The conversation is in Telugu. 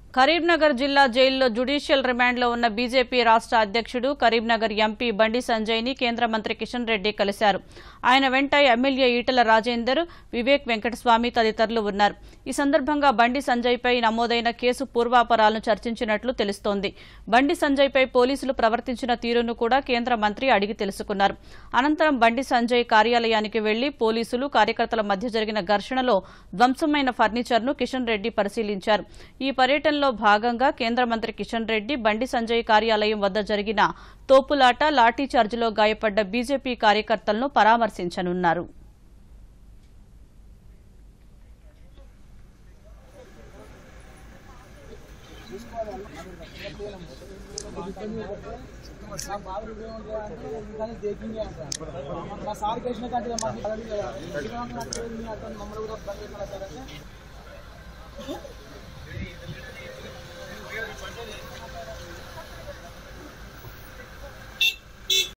కరీంనగర్ జిల్లా జైల్లో జ్యుడిషియల్ రిమాండ్లో ఉన్న బీజేపీ రాష్ట్ర అధ్యక్షుడు కరీంనగర్ ఎంపీ బండి సంజయ్ని కేంద్ర మంత్రి కిషన్ రెడ్డి కలిశారు ఆయన వెంట ఎమ్మెల్యే ఈటల రాజేందర్ వివేక్ వెంకటస్వామి తదితరులు ఉన్నారు ఈ సందర్భంగా బండి సంజయ్పై నమోదైన కేసు పూర్వాపరాలను చర్చించినట్లు తెలుస్తోంది బండి సంజయ్పై పోలీసులు ప్రవర్తించిన తీరును కూడా కేంద్ర మంత్రి అడిగి తెలుసుకున్నారు అనంతరం బండి సంజయ్ కార్యాలయానికి వెళ్లి పోలీసులు కార్యకర్తల మధ్య జరిగిన ఘర్షణలో ధ్వంసమైన ఫర్నిచర్ను కిషన్ రెడ్డి పరిశీలించారు ఈ పర్యటనలో భాగంగా కేంద్ర మంత్రి కిషన్ రెడ్డి బండి సంజయ్ కార్యాలయం వద్ద జరిగిన తోపులాట లాఠీ చార్జిలో గాయపడ్డ బీజేపీ కార్యకర్తలను పరామర్శించనున్నారు మా సార్ కేసిన కంటే మాకు పదవి కదా మమ్మల్ని కూడా బంద్ చేయాలి సార్ అంటే